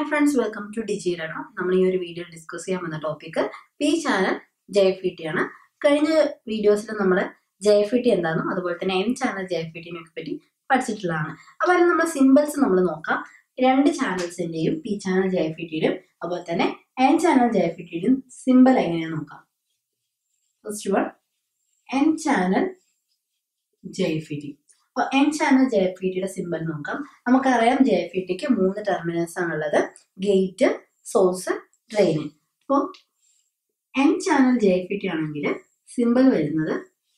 friends welcome to ഡിജിയിലാണ് നമ്മൾ ഈ ഒരു വീഡിയോ ഡിസ്കസ് ചെയ്യാൻ വന്ന topic P channel J F E T ആണ് കഴിഞ്ഞ വീഡിയോസിൽ നമ്മൾ ജെ എഫ് ഇ ടി എന്താണെന്നും അതുപോലെ തന്നെ N channel J F E ടിനെ പറ്റി പഠിച്ചിട്ടുള്ളതാണ് അപ്പോൾ അതിന് നമ്മൾ സിമ്പിൾസ് നമ്മൾ നോക്കാം രണ്ട് ചാനൽസിന്റെയും P channel J F E ടിയുടെയും അതുപോലെ തന്നെ N channel J F E ടിയുടെയും സിമ്പിൾ എങ്ങനെയാണെന്ന് നോക്കാം first one N channel J F E T അപ്പോൾ N channel J F E ടിയുടെ സിമ്പിൾ നോക്കാം നമുക്കറിയാം ജെ എഫ് ഇ ടിക്ക് മൂന്ന് ടെർമിനൽസ് ആണുള്ളത് ഗേറ്റ് സോഴ്സ് ഡ്രെയിന് അപ്പോൾ N channel J F E T ആണെങ്കിൽ സിമ്പിൾ വരുന്നത്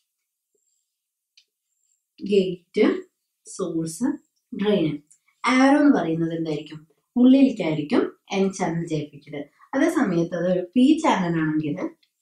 ഗേറ്റ് സോഴ്സ് ഡ്രെയിന് ആരോ എന്ന് പറയുന്നത് എന്തായിരിക്കും ഉള്ളിലേക്കായിരിക്കും N channel J F E ടിയുടെ അതേ സമയത്ത് അത് ഒരു പി ചാനൽ ആണെങ്കിൽ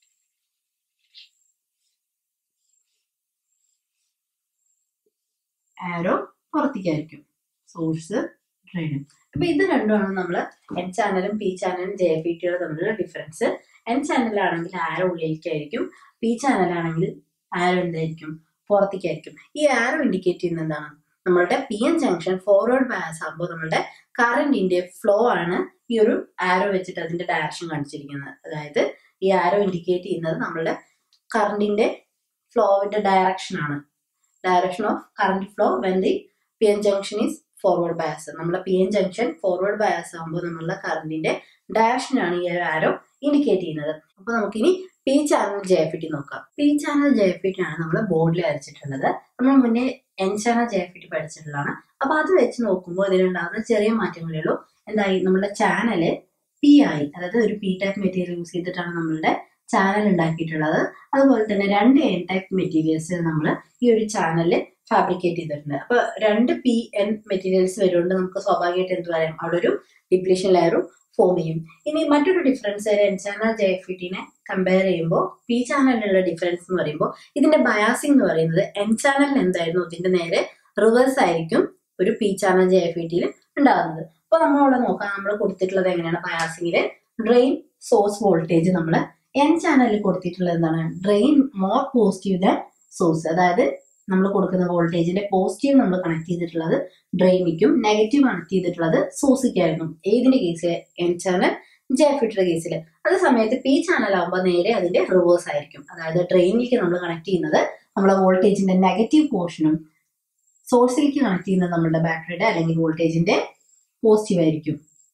ആരോ പുറത്തേക്കായിരിക്കും സോഴ്സ് ഡ്രെയിനും അപ്പൊ ഇത് രണ്ടുമാണ് നമ്മൾ എൻ ചാനലും പി ചാനലും ജെ പി ടിയുടെ തമ്മിലുള്ള ഡിഫറൻസ് എൻ ചാനലാണെങ്കിൽ ആരോ ഉള്ളിലേക്കായിരിക്കും പി ചാനലാണെങ്കിൽ ആരോ എന്തായിരിക്കും പുറത്തേക്കായിരിക്കും ഈ ആരോ ഇൻഡിക്കേറ്റ് ചെയ്യുന്നത് എന്താണ് നമ്മളുടെ P N junction forward bias ആകുമ്പോൾ നമ്മളുടെ കറന്റിന്റെ ഫ്ലോ ആണ് ഈ ഒരു ആരോ വെച്ചിട്ട് അതിന്റെ ഡയറക്ഷൻ കാണിച്ചിരിക്കുന്നത് അതായത് ഈ ആരോ ഇൻഡിക്കേറ്റ് ചെയ്യുന്നത് നമ്മളുടെ കറണ്ടിന്റെ ഫ്ലോവിന്റെ ഡയറക്ഷൻ ആണ് direction of current flow when the P N junction is forward bias നമ്മളെ P N junction forward bias ആകുമ്പോൾ നമ്മളുടെ കറണ്ടിന്റെ ഡയറക്ഷൻ ആണ് ഈ ഒരു ആരോ ഇൻഡിക്കേറ്റ് ചെയ്യുന്നത് അപ്പൊ നമുക്കിനി P channel J F T നോക്കാം P channel J F T ആണ് നമ്മൾ ബോർഡിൽ വരച്ചിട്ടുള്ളത് നമ്മൾ മുന്നേ N channel J F T പഠിച്ചിട്ടുള്ളതാണ് അപ്പൊ അത് വെച്ച് നോക്കുമ്പോൾ ഇതിലുണ്ടാകുന്ന ചെറിയ മാറ്റങ്ങളേ ഉള്ളൂ എന്തായി നമ്മുടെ ചാനല് പി ആയി അതായത് ഒരു പി ടൈപ്പ് മെറ്റീരിയൽ യൂസ് ചെയ്തിട്ടാണ് നമ്മളുടെ ചാനൽ ഉണ്ടാക്കിയിട്ടുള്ളത് അതുപോലെ തന്നെ രണ്ട് എൻ ടൈപ്പ് മെറ്റീരിയൽസ് നമ്മൾ ഈ ഒരു ചാനലിൽ ഫാബ്രിക്കേറ്റ് ചെയ്തിട്ടുണ്ട് അപ്പൊ രണ്ട് പി എൻ മെറ്റീരിയൽസ് വരുകൊണ്ട് നമുക്ക് സ്വാഭാവികമായിട്ട് എന്ത് പറയാം അവിടെ ഒരു ഡിപ്ലീഷൻ ലെയറും ഫോം ചെയ്യും ഇനി മറ്റൊരു difference N channel J F ടിനെ കമ്പയർ ചെയ്യുമ്പോൾ പി ചാനലിലുള്ള ഡിഫറൻസ് എന്ന് പറയുമ്പോൾ ഇതിന്റെ ബയാസിംഗ് എന്ന് പറയുന്നത് എൻ ചാനലിൽ എന്തായിരുന്നു ഇതിന്റെ നേരെ റിവേഴ്സ് ആയിരിക്കും ഒരു പി ചാനൽ ജെ എഫ് ടിയിൽ ഉണ്ടാകുന്നത് അപ്പൊ നമ്മളവിടെ നോക്കാം നമ്മൾ കൊടുത്തിട്ടുള്ളത് എങ്ങനെയാണ് ബയാസിംഗില് ഡ്രെയിൻ സോഴ്സ് വോൾട്ടേജ് നമ്മൾ എൻ ചാനലിൽ കൊടുത്തിട്ടുള്ളത് എന്താണ് drain more positive than source അതായത് നമ്മൾ കൊടുക്കുന്ന വോൾട്ടേജിന്റെ പോസിറ്റീവ് നമ്മൾ കണക്ട് ചെയ്തിട്ടുള്ളത് ഡ്രെയിനിക്കും നെഗറ്റീവ് കണക്ട് ചെയ്തിട്ടുള്ളത് സോഴ്സിക്കായിരുന്നു ഏതിന്റെ കേസിൽ എൻ ചാനൽ ജെ ഫിറ്റർ കേസിൽ അതേ സമയത്ത് പി ചാനൽ ആകുമ്പോൾ നേരെ അതിന്റെ റിവേഴ്സ് ആയിരിക്കും അതായത് ഡ്രെയിനിലേക്ക് നമ്മൾ കണക്ട് ചെയ്യുന്നത് നമ്മളെ വോൾട്ടേജിന്റെ നെഗറ്റീവ് പോർഷനും സോഴ്സിലേക്ക് കണക്ട് ചെയ്യുന്നത് നമ്മുടെ ബാറ്ററിയുടെ അല്ലെങ്കിൽ വോൾട്ടേജിന്റെ പോസിറ്റീവ് ആയിരിക്കും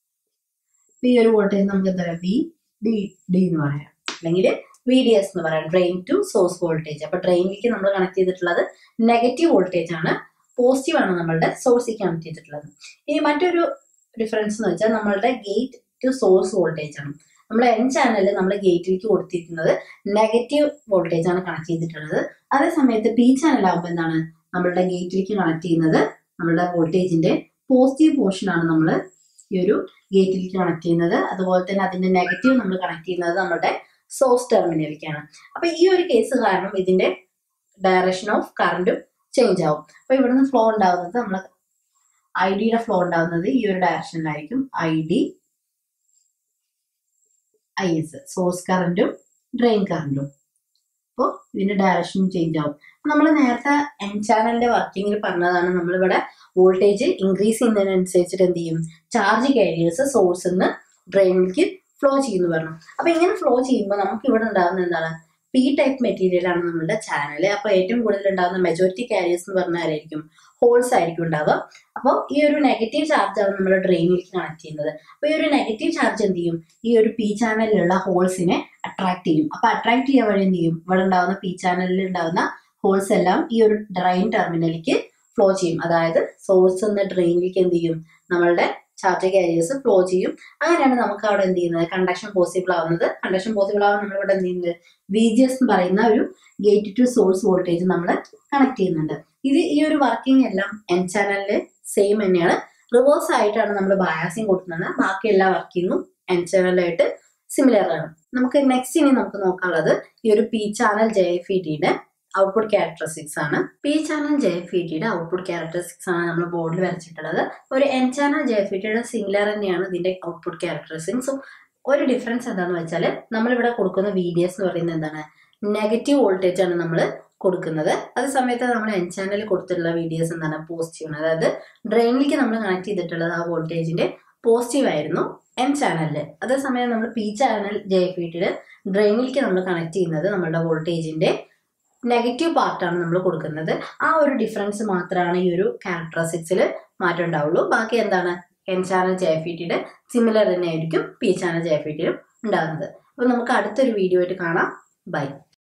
ഈ ഒരു വോൾട്ടേജ് നമുക്ക് എന്താ പറയുക വി ഡി ഡി എന്ന് പറയാം അല്ലെങ്കിൽ വി ഡി എസ് എന്ന് പറയാം ഡ്രെയിൻ ടു സോഴ്സ് വോൾട്ടേജ് അപ്പൊ ഡ്രെയിനിലേക്ക് നമ്മൾ കണക്ട് ചെയ്തിട്ടുള്ളത് നെഗറ്റീവ് വോൾട്ടേജ് ആണ് പോസിറ്റീവ് ആണ് നമ്മളുടെ സോഴ്സിലേക്ക് കണക്ട് ചെയ്തിട്ടുള്ളത് ഇനി മറ്റൊരു ഡിഫറൻസ് എന്ന് വെച്ചാൽ നമ്മളുടെ ഗേറ്റ് ടു സോഴ്സ് വോൾട്ടേജ് ആണ് നമ്മൾ എൻ ചാനലിൽ നമ്മൾ ഗേറ്റിലേക്ക് കൊടുത്തിരിക്കുന്നത് നെഗറ്റീവ് വോൾട്ടേജ് ആണ് കണക്ട് ചെയ്തിട്ടുള്ളത് അതേ സമയത്ത് പി ചാനൽ ആകുമ്പോൾ എന്താണ് നമ്മളുടെ ഗേറ്റിലേക്ക് കണക്ട് ചെയ്യുന്നത് നമ്മളുടെ വോൾട്ടേജിന്റെ പോസിറ്റീവ് പോർഷൻ ആണ് നമ്മൾ ഈ ഒരു ഗേറ്റിലേക്ക് കണക്ട് ചെയ്യുന്നത് അതുപോലെ തന്നെ അതിന്റെ നെഗറ്റീവ് നമ്മൾ കണക്ട് ചെയ്യുന്നത് നമ്മുടെ സോഴ്സ് ടെർമിനലിലേക്കാണ് അപ്പൊ ഈ ഒരു കേസ് കാരണം ഇതിന്റെ ഡയറക്ഷൻ ഓഫ് കറണ്ടും ചേഞ്ച് ആവും അപ്പൊ ഇവിടുന്ന് ഫ്ലോ ഉണ്ടാവുന്നത് നമ്മൾ ഐ ഡിയുടെ ഫ്ലോ ഉണ്ടാവുന്നത് ഈ ഒരു ഡയറക്ഷനിലായിരിക്കും I D I S source കറണ്ടും ഡ്രെയിൻ കറണ്ടും അപ്പോൾ ഇതിന്റെ ഡയറക്ഷനും ചേഞ്ച് ആവും നമ്മൾ നേരത്തെ എൻ ചാനലിന്റെ വർക്കിങ്ങിൽ പറഞ്ഞതാണ് നമ്മളിവിടെ വോൾട്ടേജ് ഇൻക്രീസ് ചെയ്യുന്നതിനനുസരിച്ചിട്ട് എന്ത് ചെയ്യും ചാർജ് കാരിയേഴ്സ് സോഴ്സിൽ നിന്ന് ഡ്രെയിനിലേക്ക് ഫ്ലോ ചെയ്യുന്നു പറഞ്ഞു അപ്പൊ ഇങ്ങനെ ഫ്ലോ ചെയ്യുമ്പോൾ നമുക്ക് ഇവിടെ ഉണ്ടാകുന്ന എന്താണ് പി ടൈപ്പ് മെറ്റീരിയൽ ആണ് നമ്മളുടെ ചാനൽ അപ്പൊ ഏറ്റവും കൂടുതൽ ഉണ്ടാകുന്ന മെജോറിറ്റി കാരിയേഴ്സ് എന്ന് പറഞ്ഞാൽ ആരായിരിക്കും ഹോൾസ് ആയിരിക്കും ഉണ്ടാവുക അപ്പോൾ ഈ ഒരു നെഗറ്റീവ് ചാർജ് ആണ് നമ്മുടെ ഡ്രെയിനിലേക്ക് കണക്ട് ചെയ്യുന്നത് അപ്പൊ ഈ ഒരു നെഗറ്റീവ് ചാർജ് എന്ത് ചെയ്യും ഈ ഒരു പി ചാനലിലുള്ള ഹോൾസിനെ അട്രാക്ട് ചെയ്യും അപ്പൊ അട്രാക്ട് ചെയ്യാൻ വഴി എന്ത് ചെയ്യും ഇവിടെ ഉണ്ടാകുന്ന പി ചാനലിൽ ഉണ്ടാകുന്ന ഹോൾസ് എല്ലാം ഈ ഒരു ഡ്രെയിൻ ടെർമിനലിലേക്ക് ഫ്ലോ ചെയ്യും അതായത് സോഴ്സ് എന്ന ഡ്രെയിനിലേക്ക് എന്ത് ചെയ്യും നമ്മളുടെ ചാർജ് കാരിയേഴ്സ് ഫ്ലോ ചെയ്യും അങ്ങനെയാണ് നമുക്ക് അവിടെ എന്ത് ചെയ്യുന്നത് കണ്ടക്ഷൻ പോസിബിൾ ആവുന്നത് കണ്ടക്ഷൻ പോസിബിൾ ആവാൻ നമ്മൾ ഇവിടെ എന്ത് ചെയ്യുന്നത് വി ജി എസ് എന്ന് പറയുന്ന ഒരു ഗേറ്റ് ടു സോഴ്സ് വോൾട്ടേജ് നമ്മൾ കണക്ട് ചെയ്യുന്നുണ്ട് ഇത് ഈ ഒരു വർക്കിംഗ് എല്ലാം എൻ ചാനലില് സെയിം തന്നെയാണ് റിവേഴ്സ് ആയിട്ടാണ് നമ്മൾ ബയാസിങ് കൊടുക്കുന്നത് ബാക്കി എല്ലാ വർക്കിങ്ങും എൻ ചാനലായിട്ട് സിമിലർ ആണ് നമുക്ക് നെക്സ്റ്റ് ഇനി നമുക്ക് നോക്കാനുള്ളത് ഈ ഒരു P channel J F E ടിയുടെ ഔട്ട്പുട്ട് ക്യാരക്ടറിസ്റ്റിക്സ് ആണ് P channel J F E ടിയുടെ ഔട്ട്പുട്ട് ക്യാരക്ടറിസ്റ്റിക്സ് ആണ് നമ്മൾ ബോർഡിൽ വരച്ചിട്ടുള്ളത് ഒരു N channel J F E ടിയുടെ സിമിലർ തന്നെയാണ് ഇതിന്റെ ഔട്ട്പുട്ട് ക്യാരക്ടറിസ്റ്റിക്സ് ഒരു ഡിഫറൻസ് എന്താണെന്ന് വെച്ചാൽ നമ്മളിവിടെ കൊടുക്കുന്ന വി ഡി എസ് എന്ന് പറയുന്നത് എന്താണ് നെഗറ്റീവ് വോൾട്ടേജ് ആണ് നമ്മൾ കൊടുക്കുന്നത് അതേ സമയത്ത് നമ്മൾ എൻ ചാനലിൽ കൊടുത്തിട്ടുള്ള വി ഡി എസ് എന്താണ് പോസിറ്റീവ് ആണ് അതായത് ഡ്രെയിനിലേക്ക് നമ്മൾ കണക്ട് ചെയ്തിട്ടുള്ളത് ആ വോൾട്ടേജിന്റെ പോസിറ്റീവ് ആയിരുന്നു എൻ ചാനലിൽ അതേസമയം നമ്മൾ P channel J F E ടിയിൽ ഡ്രെയിനിലേക്ക് നമ്മൾ കണക്ട് ചെയ്യുന്നത് നമ്മളുടെ വോൾട്ടേജിന്റെ നെഗറ്റീവ് പാർട്ടാണ് നമ്മൾ കൊടുക്കുന്നത് ആ ഒരു ഡിഫറൻസ് മാത്രമാണ് ഈ ഒരു ക്യാരക്ടറിസ്റ്റിക്സിൽ മാറ്റം ഉണ്ടാവുള്ളൂ ബാക്കി എന്താണ് N channel J F E ടിയുടെ സിമിലർ തന്നെ ആയിരിക്കും P channel J F E ടിയിലും ഉണ്ടാകുന്നത് അപ്പോൾ നമുക്ക് അടുത്തൊരു വീഡിയോ ആയിട്ട് കാണാം ബൈ